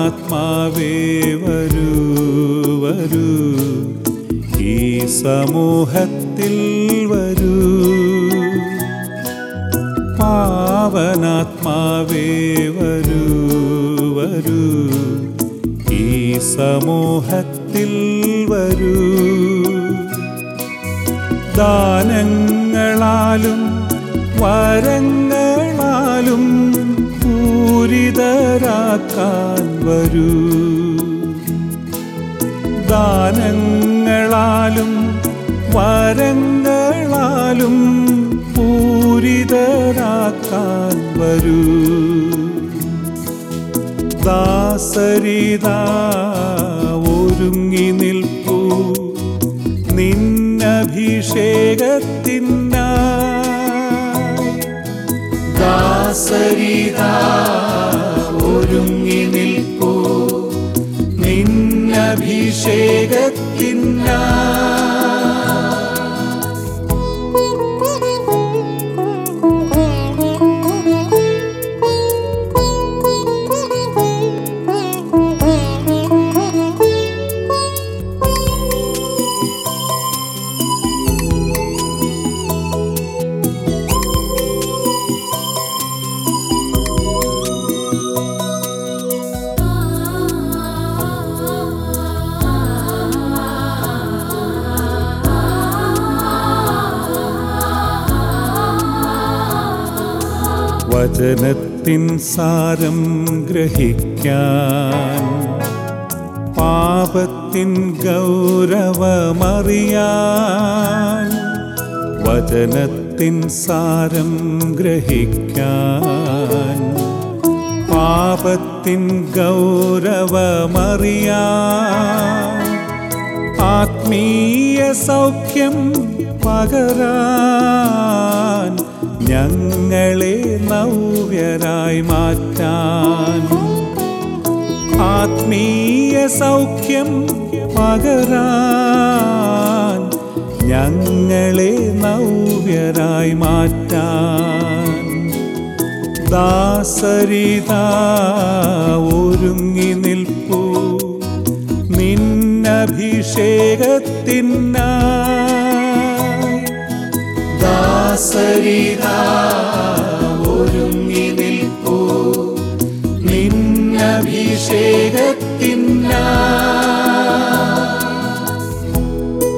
പാവനാത്മാവേ വരൂ വരൂ ഈ സമൂഹത്തിൽ വരൂ പാവനാത്മാവേ വരൂ വരൂ ഈ സമൂഹത്തിൽ വരൂ ദാനങ്ങളാലും വരങ്ങളാലും പൂരിതരാക്കാൻ വരൂ ദാനങ്ങളാലും വരങ്ങളാലും പൂരിതരാക്കാൻ വരൂ ദാസരിതാ ഒരുങ്ങി നിൽപ്പൂ നിന്നഭിഷേകത്തിനായി ദാസരിതാ ഒരുങ്ങി നിൽപ്പൂ നിന്നഭിഷേകത്തിനായി വചനത്തിൻ സാരം ഗ്രഹിക്കാൻ പാപത്തിൻ ഗൗരവമറിയാൻ വചനത്തിൻ സാരം ഗ്രഹിക്കാൻ പാപത്തിൻ ഗൗരവമറിയാൻ ആത്മീയ സൗഖ്യം പകരാൻ ഞങ്ങളെ നവ്യരായി മാറ്റാൻ ആത്മീയ സൗഖ്യം പകരാൻ ഞങ്ങളെ നവ്യരായി മാറ്റാൻ ദാസരിതാ ഒരുങ്ങി നിൽപ്പൂ നിന്നഭിഷേകത്തിനായി ദാസരിതാ ഒരുങ്ങി നിൽപ്പൂ നിന്നഭിഷേകത്തിനായി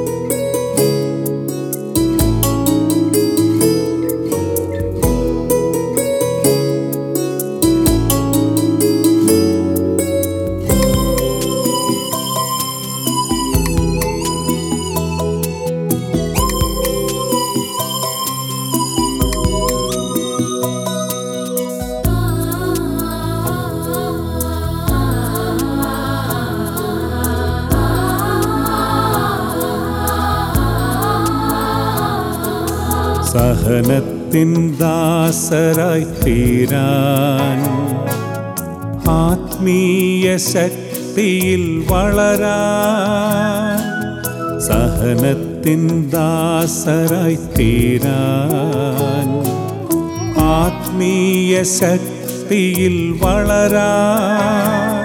സഹനത്തിൻ ദാസരായി തീരാൻ ആത്മീയ ശക്തിയിൽ വളരാൻ സഹനത്തിൻ ദാസരായി തീരാൻ ആത്മീയ ശക്തിയിൽ വളരാൻ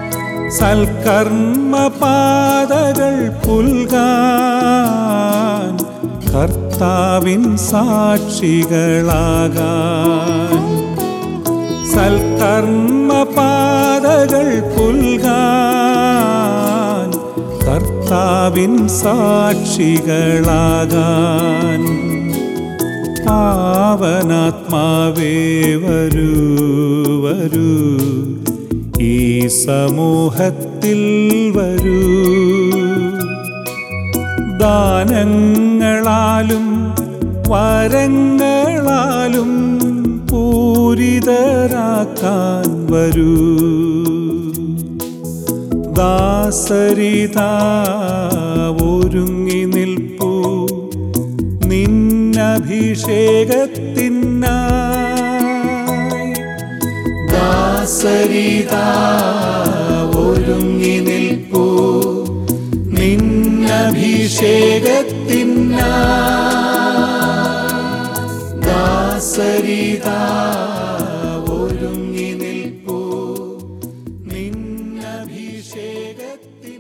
സൽക്കർമ്മപാതകൾ പുൽകാൻ കർത്താവിൻ സാക്ഷികളാകാൻ സൽക്കർമ്മപാതകൾ പുൽകാൻ കർത്താവിൻ സാക്ഷികളാകാൻ പാവനാത്മാവേ വരൂ വരൂ ഈ സമൂഹത്തിൽ വരൂ ദാനങ്ങളാലും വരങ്ങളാലും പൂരിതരാക്കാൻ വരൂ ദാസരിതാ ഒരുങ്ങി നിൽപ്പൂ നിന്നഭിഷേകത്തിനായി ദാസരിതാ ഒരുങ്ങി നിൽപ്പൂ നിന്നഭിഷേകത്തിനായി ദാസരിതാ ഒരുങ്ങി നിൽപ്പൂ നിന്ന അഭിഷേകത്തിൻ